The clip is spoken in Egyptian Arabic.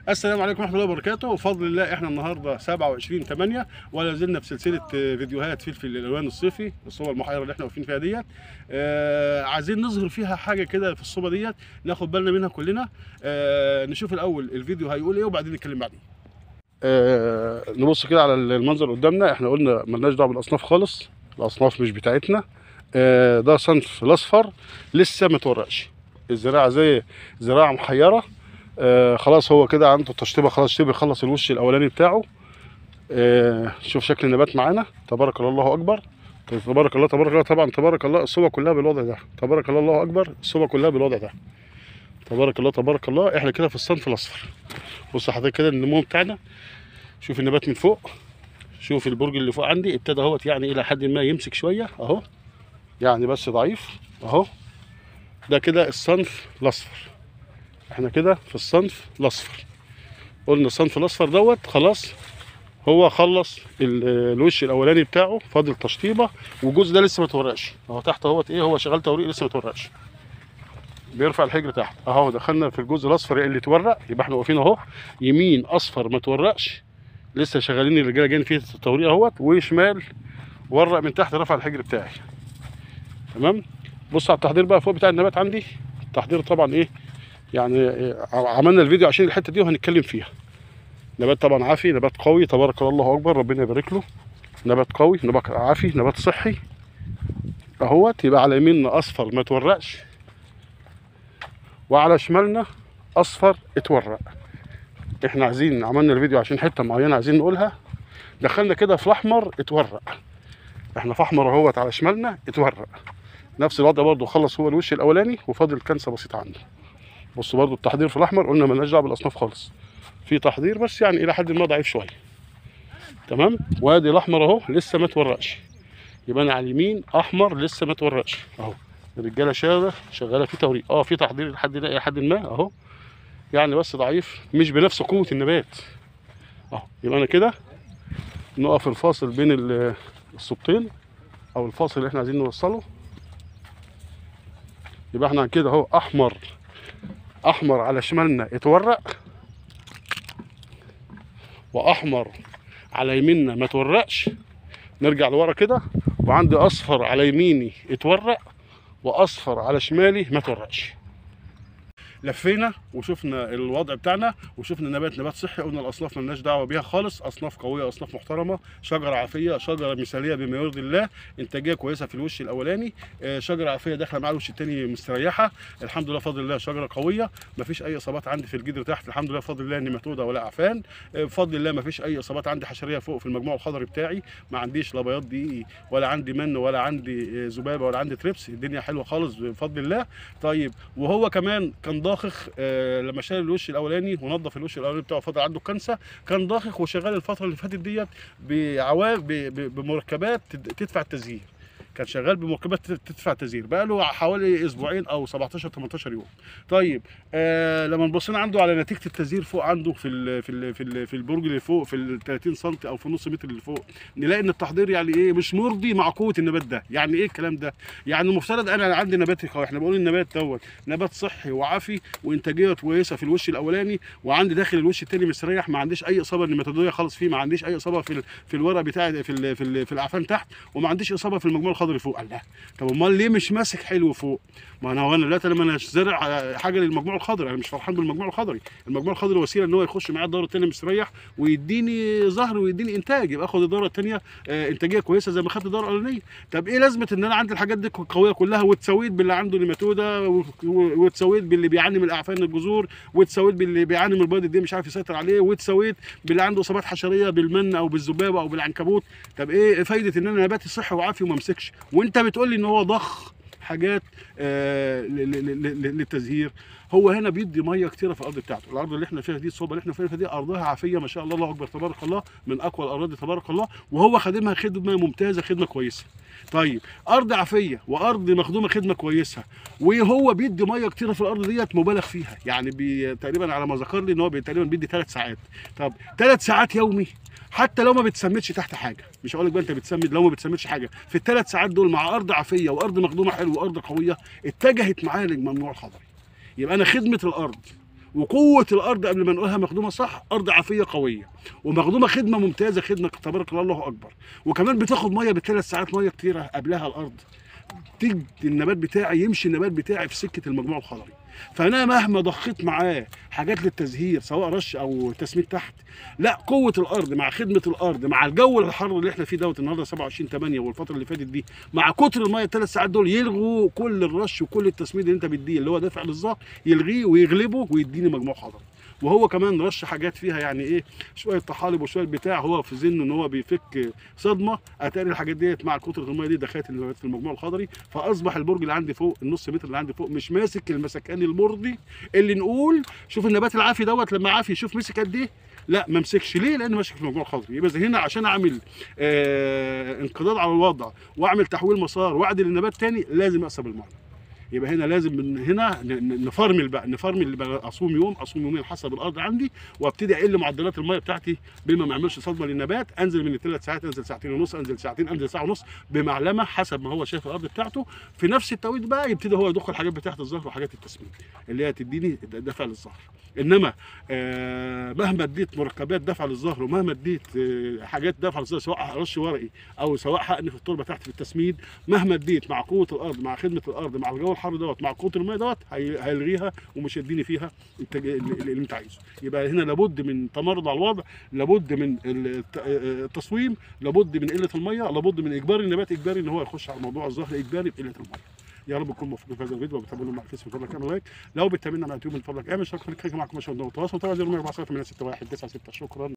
السلام عليكم ورحمه الله وبركاته بفضل الله احنا النهارده 27 8 ولا زلنا في سلسله آه، فيديوهات فلفل الالوان الصيفي الصوبه المحيره اللي احنا واقفين فيها ديت آه عايزين نظهر فيها حاجه كده في الصوبه ديت ناخد بالنا منها كلنا آه نشوف الاول الفيديو هيقول ايه وبعدين نتكلم بعدين آه نبص كده على المنظر قدامنا احنا قلنا ملناش دعوه بالاصناف خالص الاصناف مش بتاعتنا آه ده صنف الاصفر لسه ما اتورقش الزراعه زي زراعه محيره آه خلاص هو كده عنده تشطيبه خلاص شبه خلص الوش الاولاني بتاعه آه شوف شكل النبات معانا تبارك الله الله اكبر تبارك الله تبارك الله طبعا تبارك الله الصوبه كلها بالوضع ده تبارك الله الله اكبر الصوبه كلها بالوضع ده تبارك الله تبارك الله احنا كده في الصنف الاصفر بص حضرتك كده النمو بتاعنا شوف النبات من فوق شوف البرج اللي فوق عندي ابتدى اهوت يعني الى حد ما يمسك شويه اهو يعني بس ضعيف اهو ده كده الصنف الاصفر احنا كده في الصنف الاصفر قلنا الصنف الاصفر دوت خلاص هو خلص ال- الوش الاولاني بتاعه فاضل تشطيبه والجزء ده لسه ما اتورقش اهو تحت اهوت ايه هو شغال توريق لسه ما اتورقش بيرفع الحجر تحت اهو دخلنا في الجزء الاصفر اللي اتورق يبقى احنا واقفين اهو يمين اصفر ما اتورقش لسه شغالين الرجاله جايين فيه التوريق اهوت وشمال ورق من تحت رفع الحجر بتاعي تمام بص على التحضير بقى فوق بتاع النبات عندي التحضير طبعا ايه يعني إيه، عملنا الفيديو عشان الحته دي وهنتكلم فيها نبات طبعا عافي نبات قوي تبارك الله الله اكبر ربنا يبارك له نبات قوي نبات عافي نبات صحي اهوت يبقى على يميننا اصفر ما اتورقش وعلى شمالنا اصفر اتورق احنا عايزين عملنا الفيديو عشان حته معينه عايزين نقولها دخلنا كده في الاحمر اتورق احنا في احمر اهوت على شمالنا اتورق نفس الوضع برضه خلص هو الوش الاولاني وفاضل كنسه بسيطه عنده بصوا برضو التحضير في الاحمر قلنا مالناش دعوه بالاصناف خالص في تحضير بس يعني الى حد ما ضعيف شويه تمام وادي الاحمر اهو لسه ما اتورقش يبقى انا على اليمين احمر لسه ما اتورقش اهو الرجاله شغاله شغاله في توريق اه في تحضير لحد الى حد ما اهو يعني بس ضعيف مش بنفس قوه النبات اهو يبقى انا كده نقف الفاصل بين ال- الصوبتين او الفاصل اللي احنا عايزين نوصله يبقى احنا كده اهو احمر احمر على شمالنا اتورق واحمر على يميننا ما اتورقش نرجع لورا كده وعندي اصفر على يميني اتورق واصفر على شمالي ما اتورقش لفينا وشفنا الوضع بتاعنا وشفنا نبات نبات صحي قلنا الاصناف ملناش دعوه بيها خالص اصناف قويه اصناف محترمه شجره عافيه شجره مثاليه بما يرضي الله انتاجيه كويسه في الوش الاولاني آه، شجره عافيه داخله مع الوش الثاني مستريحه الحمد لله بفضل الله شجره قويه مفيش اي اصابات عندي في الجدر تحت الحمد لله بفضل الله نيماتوده ولا اعفان آه، بفضل الله مفيش اي اصابات عندي حشريه فوق في المجموع الخضري بتاعي ما عنديش لا بياض دقيقي ولا عندي من ولا عندي آه، ذبابه ولا عندي تريبس الدنيا حلوه خالص بفضل الله طيب وهو كمان كان ضاخخ آه، لما شال الوش الاولاني ونظف الوش الاولاني بتاعه فضل عنده كنسه كان ضاخخ وشغال الفتره اللي فاتت ديت بعوا ب- ب- بمركبات تد- تدفع التزهير كان شغال بمركبات تد- تدفع التزهير بقى له حوالي اسبوعين او 17 18 يوم طيب آه لما نبصينا عنده على نتيجه التزهير فوق عنده في ال في ال في, ال في البرج اللي فوق في ال 30 سم او في نص متر اللي فوق نلاقي ان التحضير يعني ايه مش مرضي مع قوه النبات ده يعني ايه الكلام ده يعني المفترض انا عندي نبات قوي احنا بنقول النبات دوت نبات صحي وعافي وانتاجيه كويسه في الوش الاولاني وعندي داخل الوش الثاني مستريح ما عنديش اي اصابه نيماتوديه خالص فيه ما عنديش اي اصابه في ال- في الورق بتاعي في ال في, ال في الاعفان تحت وما عنديش اصابه في المجموع الخضري فوق الله طب امال ليه مش ماسك حلو فوق ما انا هو انا دلوقتي لما انا زارع حاجه للمجموع الخضري انا مش فرحان بالمجموع الخضري المجموع الخضري وسيله ان هو يخش معايا الدوره الثانيه مستريح ويديني ظهر ويديني انتاج يبقى اخد الدوره الثانيه انتاجيه كويسه زي ما خدت الدوره الاولانيه طب ايه لازمه ان انا عندي الحاجات دي قويه كلها وتسويت باللي عنده نيماتوده و- و- وتسويت باللي بيعاني من الاعفان الجذور وتسويت باللي بيعاني من البيض الدي مش عارف يسيطر عليه وتسويت باللي عنده اصابات حشريه بالمن او بالذبابه او بالعنكبوت طب ايه فايده ان انا نباتي صحي وعافي وما امسكش وانت بتقول لي ان هو ضخ حاجات آه ل- ل- ل- ل- للتزهير هو هنا بيدي ميه كتيره في الارض بتاعته الارض اللي احنا فيها دي الصوبه اللي احنا فيها دي ارضها عافيه ما شاء الله الله اكبر تبارك الله من اقوى الاراضي تبارك الله وهو خادمها خدمه ممتازه خدمه كويسه طيب ارض عافيه وارض مخدومه خدمه كويسه وهو بيدي ميه كتيره في الارض ديت مبالغ فيها يعني بي تقريبا على ما ذكر لي ان هو بي تقريبا بيدي ثلاث ساعات طب ثلاث ساعات يومي حتى لو ما بتسمدش تحت حاجه مش هقول لك بقى انت بتسمد لو ما بتسمدش حاجه في الثلاث ساعات دول مع ارض عافيه وارض مخدومه حلو وارض قويه اتجهت معايا للممنوع الخضري يبقى انا خدمه الارض وقوه الارض قبل ما نقولها مخدومه صح ارض عافيه قويه ومخدومه خدمه ممتازه خدمه تبارك الله الله اكبر وكمان بتاخد ميه بثلاث ساعات ميه كتيره قبلها الارض تجد النبات بتاعي يمشي النبات بتاعي في سكه المجموع الخضري فانا مهما ضخيت معاه حاجات للتزهير سواء رش او تسميد تحت لا قوه الارض مع خدمه الارض مع الجو الحر اللي احنا فيه دوت النهارده 27 8 والفتره اللي فاتت دي مع كتر الميه الثلاث ساعات دول يلغوا كل الرش وكل التسميد اللي انت بتديه اللي هو دافع للظهر يلغيه ويغلبه ويديني مجموع خضري وهو كمان رش حاجات فيها يعني ايه شويه طحالب وشويه بتاع هو في ذهنه ان هو بيفك صدمه اتاري الحاجات ديت مع كتره الميه دي دخلت النبات في المجموع الخضري فاصبح البرج اللي عندي فوق النص متر اللي عندي فوق مش ماسك المسكان المرضي اللي نقول شوف النبات العافي دوت لما عافي شوف مسك قد ايه لا ما مسكش ليه لان ماسك في المجموع الخضري يبقى هنا عشان اعمل آه انقضاض على الوضع واعمل تحويل مسار واعدل النبات تاني لازم اقسم الميه يبقى هنا لازم من هنا ن- ن- نفرمل بقى نفرمل بقى اصوم يوم اصوم يومين حسب الارض عندي وابتدي اقل معدلات الميه بتاعتي بما ما يعملش صدمه للنبات انزل من الثلاث ساعات انزل ساعتين ونص انزل ساعتين انزل ساعه ونص بمعلمه حسب ما هو شايف الارض بتاعته في نفس التوقيت بقى يبتدي هو يدخل حاجات بتاعت الظهر وحاجات التسمين اللي هي تديني دفع للظهر انما آه مهما اديت مركبات دفع للظهر ومهما اديت آه حاجات دفع للظهر سواء رش ورقي او سواء حقن في التربه تحت في التسميد مهما اديت مع قوه الارض مع خدمه الارض مع الجو الحر دوت مع قوه الميه دوت هي- هيلغيها ومش هيديني فيها التج- اللي اللي انت عايزه يبقى هنا لابد من تمرد على الوضع لابد من الت- آه، التصويم لابد من قله الميه لابد من اجبار النبات اجباري ان هو يخش على موضوع الظهر اجباري بقله الميه يا رب تكون موفقين في هذا الفيديو وبتابعونا مع الفيس من فضلك اعمل لايك لو بتابعنا على اليوتيوب من فضلك اعمل اشتراك في القناه معكم مشاهدين وتواصل تواصل 4 7 8 6 1 9 6 شكرا